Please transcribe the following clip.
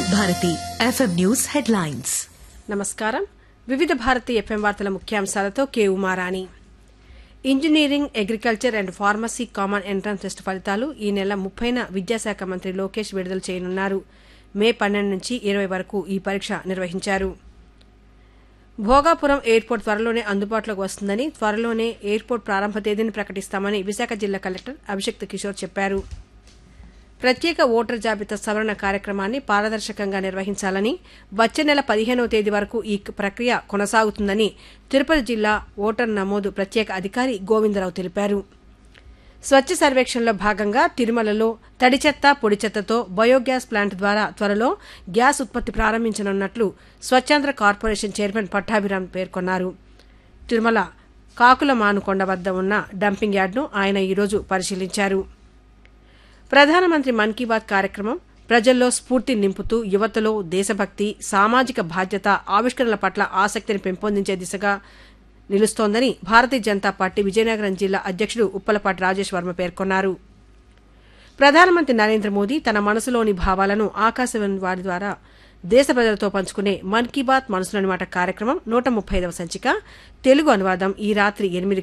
వివిధ Bharati FM news headlines నమస్కారం వివిధ భారతి ఎఫ్ఎం వార్తల ముఖ్యాంశాలతో K Umarani engineering agriculture and pharmacy common entrance test ఫలితాలు ఈ నెల ముప్పైన విద్యాశాఖ మంత్రి లోకేష్ విడుదల చేయనున్నారు మే పన్నెండు నుంచి ఇరవై వరకు ఈ పరీక్ష నిర్వహించారు భోగాపురం ఎయిర్పోర్ట్ త్వరలోనే అందుబాటులోకి వస్తుందని త్వరలోనే ఎయిర్పోర్ట్ ప్రారంభ తేదీని ప్రకటిస్తామని విశాఖ జిల్లా కలెక్టర్ అభిషక్త్ కిషోర్ చెప్పారు ప్రత్యేక ఓటర్ జాబితా సవరణ కార్యక్రమాన్ని పారదర్శకంగా నిర్వహించాలని వచ్చే నెల పదిహేనవ తేదీ వరకు ఈ ప్రక్రియ కొనసాగుతుందని తిరుపతి జిల్లా ఓటర్ నమోదు ప్రత్యేక అధికారి గోవిందరావు తెలిపారు స్వచ్ఛ సర్వేక్షణలో భాగంగా తిరుమలలో తడి చెత్త పొడి చెత్తతో బయోగ్యాస్ ప్లాంట్ ద్వారా త్వరలో గ్యాస్ ఉత్పత్తి ప్రారంభించనున్నట్లు స్వచ్ఛాంధ్ర కార్పొరేషన్ చైర్మన్ పట్టాభిరామ్ పేర్కొన్నారు తిరుమల కాకుల మానుకొండ వద్ద ఉన్న డంపింగ్ యార్డ్ను ఆయన ఈరోజు పరిశీలించారు ప్రధానమంత్రి మన్ కీ బాత్ కార్యక్రమం ప్రజల్లో స్ఫూర్తి నింపుతూ యువతలో దేశభక్తి సామాజిక బాధ్యత ఆవిష్కరణల పట్ల ఆసక్తిని పెంపొందించే దిశగా నిలుస్తోందని భారతీయ జనతా పార్టీ విజయనగరం జిల్లా అధ్యక్షుడు ఉప్పలపాటి రాజేష్ వర్మ పేర్కొన్నారు ప్రధానమంత్రి నరేంద్ర మోదీ తన మనసులోని భావాలను ఆకాశవాణి వారి ద్వారా దేశ ప్రజలతో పంచుకునే మన్ కీ బాత్ మనసులోని మాట కార్యక్రమం నూట ముప్పై ఐదవ సంచిక తెలుగు అనువాదం ఈ రాత్రి ఎనిమిది